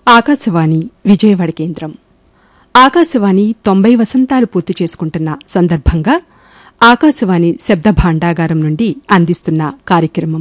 ఆకాశవాణి విజయవాడ కేంద్రం ఆకాశవాణి తొంభై వసంతాలు పూర్తి చేసుకుంటున్న సందర్భంగా ఆకాశవాణి శబ్ద భాండాగారం నుండి అందిస్తున్న కార్యక్రమం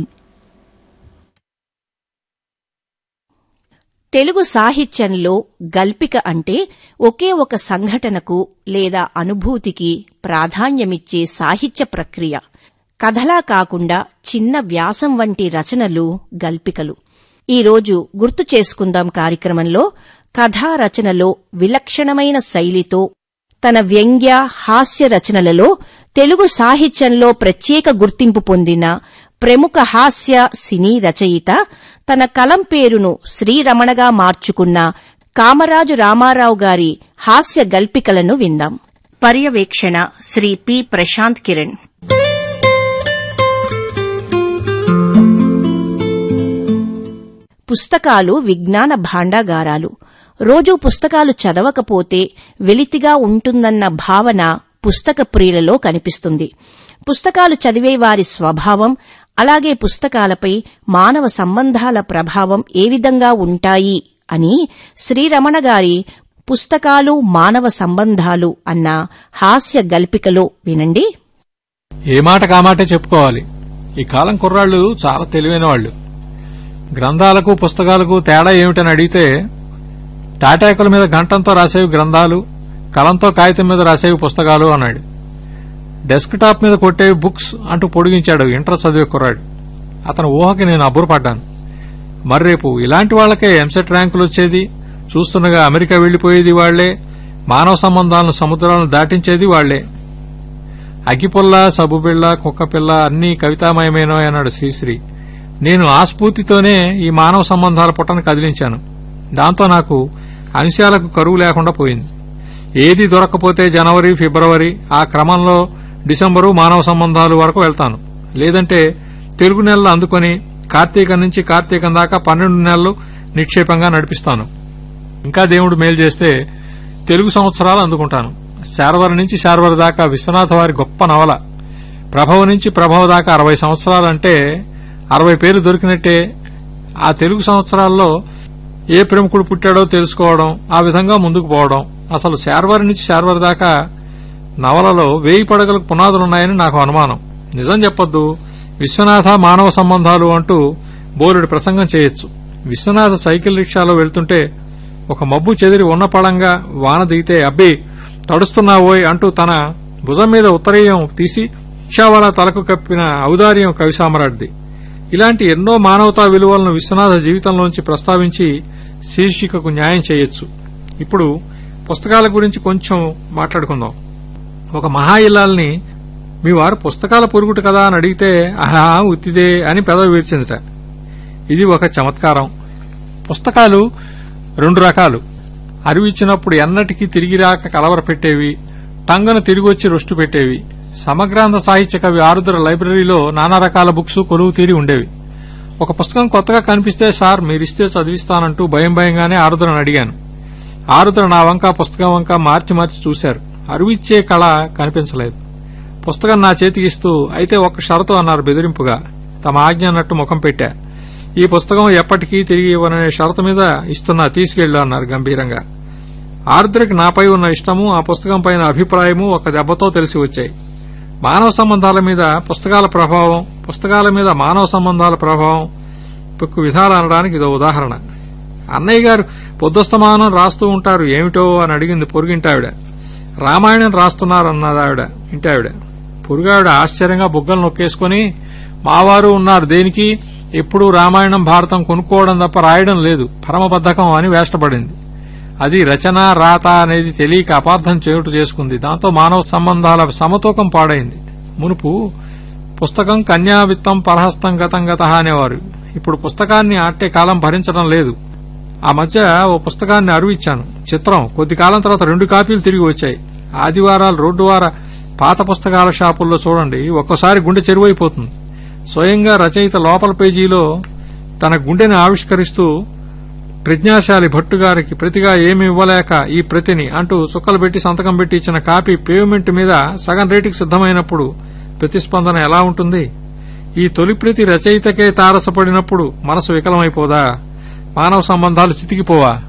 తెలుగు సాహిత్యంలో గల్పిక అంటే ఒకే ఒక సంఘటనకు లేదా అనుభూతికి ప్రాధాన్యమిచ్చే సాహిత్య ప్రక్రియ కథలా కాకుండా చిన్న వ్యాసం వంటి రచనలు గల్పికలు ఈరోజు గుర్తు చేసుకుందాం కార్యక్రమంలో కథా రచనలో విలక్షణమైన శైలితో తన వ్యంగ్య హాస్య రచనలలో తెలుగు సాహిత్యంలో ప్రత్యేక గుర్తింపు పొందిన ప్రముఖ హాస్య సినీ రచయిత తన కలం పేరును శ్రీరమణగా మార్చుకున్న కామరాజు రామారావు గారి హాస్య గల్పికలను విందాం పర్యవేక్షణ శ్రీ పి ప్రశాంత్ కిరణ్ పుస్తకాలు విజ్ఞాన భాండాగారాలు రోజూ పుస్తకాలు చదవకపోతే వెలితిగా ఉంటుందన్న భావన పుస్తక ప్రియులలో కనిపిస్తుంది పుస్తకాలు చదివే వారి స్వభావం అలాగే పుస్తకాలపై మానవ సంబంధాల ప్రభావం ఏ విధంగా ఉంటాయి అని శ్రీరమణ గారి పుస్తకాలు మానవ సంబంధాలు అన్న హాస్య గల్పికలో వినండి ఏ మాట కామాటే చెప్పుకోవాలి ఈ కాలం కుర్రాళ్ళు చాలా తెలివైన వాళ్ళు గ్రంథాలకు పుస్తకాలకు తేడా ఏమిటని అడిగితే తాటాకుల మీద గంటంతో రాసేవి గ్రంథాలు కలంతో కాగితం మీద రాసేవి పుస్తకాలు అన్నాడు డెస్క్ టాప్ మీద కొట్టేవి బుక్స్ అంటూ పొడిగించాడు ఇంటర్ చదివే కుర్రాడు అతని ఊహకి నేను అబ్బురపడ్డాను మరి రేపు ఇలాంటి వాళ్లకే ఎంసెట్ ర్యాంకులు వచ్చేది చూస్తుండగా అమెరికా వెళ్లిపోయేది వాళ్లే మానవ సంబంధాలను సముద్రాలను దాటించేది వాళ్లే అగ్గిపుల్ల సబ్బుబిళ్ళ కుక్కపిల్ల అన్నీ కవితామయమేనో అన్నాడు శ్రీశ్రీ నేను ఆ స్ఫూర్తితోనే ఈ మానవ సంబంధాల పుట్టను కదిలించాను దాంతో నాకు అంశాలకు కరువు లేకుండా పోయింది ఏది దొరక్కపోతే జనవరి ఫిబ్రవరి ఆ క్రమంలో డిసెంబరు మానవ సంబంధాలు వరకు వెళ్తాను లేదంటే తెలుగు నెలలు అందుకొని కార్తీకం నుంచి కార్తీకం దాకా పన్నెండు నెలలు నిక్షేపంగా నడిపిస్తాను ఇంకా దేవుడు మేలు చేస్తే తెలుగు సంవత్సరాలు అందుకుంటాను శార్వరి నుంచి శార్వరి దాకా విశ్వనాథ వారి గొప్ప నవల ప్రభవ నుంచి ప్రభవ దాకా అరవై సంవత్సరాలంటే అరవై పేర్లు దొరికినట్టే ఆ తెలుగు సంవత్సరాల్లో ఏ ప్రముఖుడు పుట్టాడో తెలుసుకోవడం ఆ విధంగా ముందుకు పోవడం అసలు శార్వరి నుంచి శార్వరి దాకా నవలలో వేయి పడగలకు పునాదులున్నాయని నాకు అనుమానం నిజం చెప్పొద్దు విశ్వనాథ మానవ సంబంధాలు అంటూ బోరుడి ప్రసంగం చేయొచ్చు విశ్వనాథ సైకిల్ రిక్షాలో వెళ్తుంటే ఒక మబ్బు చెదిరి ఉన్న పళంగా వాన దిగితే అబ్బి తడుస్తున్నావోయ్ అంటూ తన భుజం మీద ఉత్తరీయం తీసి రిక్షావాలా తలకు కప్పిన ఔదార్యం కవిసామ్రాడ్ది ఇలాంటి ఎన్నో మానవతా విలువలను విశ్వనాథ జీవితంలోంచి ప్రస్తావించి శీర్షికకు న్యాయం చేయొచ్చు ఇప్పుడు పుస్తకాల గురించి కొంచెం మాట్లాడుకుందాం ఒక మహా ఇల్లాల్ని మీ వారు పుస్తకాల పొరుగుట కదా అని అడిగితే ఆహా ఉత్తిదే అని పెదవి వీర్చిందట ఇది ఒక చమత్కారం పుస్తకాలు రెండు రకాలు అరివిచ్చినప్పుడు ఎన్నటికీ తిరిగి రాక కలవర పెట్టేవి టంగను తిరిగొచ్చి రొస్టు పెట్టేవి సమగ్రాంధ సాహిత్య కవి ఆరుద్ర లైబ్రరీలో నానా రకాల బుక్స్ కొలువు తీరి ఉండేవి ఒక పుస్తకం కొత్తగా కనిపిస్తే సార్ మీరిస్తే చదివిస్తానంటూ భయం భయంగానే ఆరుద్రను అడిగాను ఆరుద్ర నా వంక పుస్తకం వంక మార్చి మార్చి చూశారు అరువిచ్చే కళ కనిపించలేదు పుస్తకం నా చేతికి ఇస్తూ అయితే ఒక్క షరతు అన్నారు బెదిరింపుగా తమ ఆజ్ఞ అన్నట్టు ముఖం పెట్టా ఈ పుస్తకం ఎప్పటికీ తిరిగి ఇవ్వననే షరతు మీద ఇస్తున్నా తీసుకెళ్లు అన్నారు గంభీరంగా ఆరుద్రకి నాపై ఉన్న ఇష్టము ఆ పుస్తకం పైన అభిప్రాయము ఒక దెబ్బతో తెలిసి వచ్చాయి మానవ సంబంధాల మీద పుస్తకాల ప్రభావం పుస్తకాల మీద మానవ సంబంధాల ప్రభావం పెక్కు విధాలు అనడానికి ఇదో ఉదాహరణ అన్నయ్య గారు పొద్దుస్తమానం రాస్తూ ఉంటారు ఏమిటో అని అడిగింది పొరుగింటావిడ రామాయణం రాస్తున్నారన్నదావిడ ఇంటావిడ పొరుగావిడ ఆశ్చర్యంగా బుగ్గలు నొక్కేసుకుని మావారు ఉన్నారు దేనికి ఎప్పుడూ రామాయణం భారతం కొనుక్కోవడం తప్ప రాయడం లేదు పరమబద్ధకం అని వేష్టపడింది అది రచన రాత అనేది తెలియక అపార్థం చేయుట చేసుకుంది దాంతో మానవ సంబంధాల సమతూకం పాడైంది మునుపు పుస్తకం కన్యావిత్తం పరహస్తం గతం గత అనేవారు ఇప్పుడు పుస్తకాన్ని ఆట్టే కాలం భరించడం లేదు ఆ మధ్య ఓ పుస్తకాన్ని అరువిచ్చాను చిత్రం కొద్ది కాలం తర్వాత రెండు కాపీలు తిరిగి వచ్చాయి ఆదివారాలు రోడ్డు వార పాత పుస్తకాల షాపుల్లో చూడండి ఒక్కోసారి గుండె చెరువైపోతుంది స్వయంగా రచయిత లోపల పేజీలో తన గుండెని ఆవిష్కరిస్తూ ప్రజ్ఞాశాలి భట్టుగారికి ప్రతిగా ఏమి ఇవ్వలేక ఈ ప్రతిని అంటూ చుక్కలు పెట్టి సంతకం పెట్టి ఇచ్చిన కాపీ పేమెంట్ మీద సగం రేటుకి సిద్దమైనప్పుడు ప్రతిస్పందన ఎలా ఉంటుంది ఈ తొలి ప్రతి రచయితకే తారసపడినప్పుడు మనసు వికలమైపోదా మానవ సంబంధాలు చితికిపోవా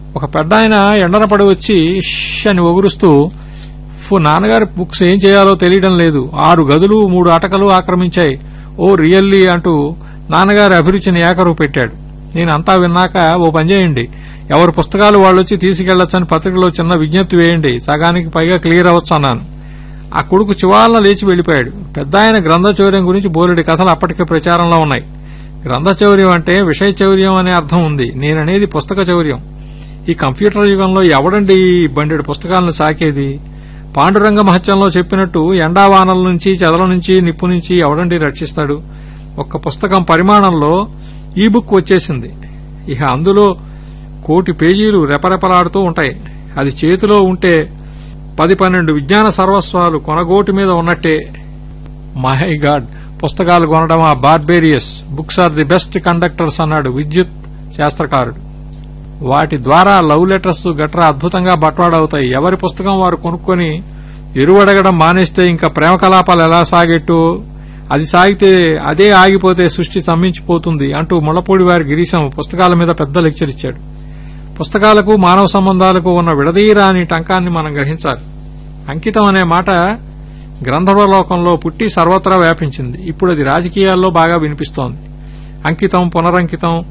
ఒక పెద్ద ఆయన ఎండన పడి వచ్చి ష్ అని ఒగురుస్తూ ఫు నాన్నగారి బుక్స్ ఏం చేయాలో తెలియడం లేదు ఆరు గదులు మూడు అటకలు ఆక్రమించాయి ఓ రియల్లీ అంటూ నాన్నగారి అభిరుచిని ఏకరువు పెట్టాడు నేను అంతా విన్నాక ఓ పని చేయండి ఎవరి పుస్తకాలు వాళ్ళొచ్చి తీసుకెళ్లొచ్చని పత్రికలో చిన్న విజ్ఞప్తి వేయండి సగానికి పైగా క్లియర్ అవ్వచ్చు అన్నాను ఆ కొడుకు చివాలన లేచి వెళ్లిపోయాడు పెద్ద ఆయన గ్రంథ చౌర్యం గురించి బోలెడి కథలు అప్పటికే ప్రచారంలో ఉన్నాయి గ్రంథ చౌర్యం అంటే విషయ చౌర్యం అనే అర్థం ఉంది నేననేది పుస్తక చౌర్యం ఈ కంప్యూటర్ యుగంలో ఎవడండి ఈ బండెడు పుస్తకాలను సాకేది పాండురంగ మహత్యంలో చెప్పినట్టు ఎండావానల నుంచి చెదల నుంచి నిప్పు నుంచి ఎవడండి రక్షిస్తాడు ఒక్క పుస్తకం పరిమాణంలో ఈ బుక్ వచ్చేసింది ఇక అందులో కోటి పేజీలు రెపరెపలాడుతూ ఉంటాయి అది చేతిలో ఉంటే పది పన్నెండు విజ్ఞాన సర్వస్వాలు కొనగోటి మీద ఉన్నట్టే మహై గాడ్ పుస్తకాలు కొనడం ఆ బార్బేరియస్ books are the best conductors అన్నాడు విద్యుత్ శాస్త్రకారుడు వాటి ద్వారా లవ్ లెటర్స్ గట్రా అద్భుతంగా బట్వాడవుతాయి ఎవరి పుస్తకం వారు కొనుక్కొని ఎరువడగడం మానేస్తే ఇంకా ప్రేమ కలాపాలు ఎలా సాగెట్టు అది సాగితే అదే ఆగిపోతే సృష్టి స్తంభించిపోతుంది అంటూ ముళ్ళపూడి వారి గిరీశం పుస్తకాల మీద పెద్ద లెక్చర్ ఇచ్చాడు పుస్తకాలకు మానవ సంబంధాలకు ఉన్న విడదీయరాని టంకాన్ని మనం గ్రహించాలి అంకితం అనే మాట గ్రంథలోకంలో పుట్టి సర్వత్రా వ్యాపించింది ఇప్పుడు అది రాజకీయాల్లో బాగా వినిపిస్తోంది అంకితం పునరంకితం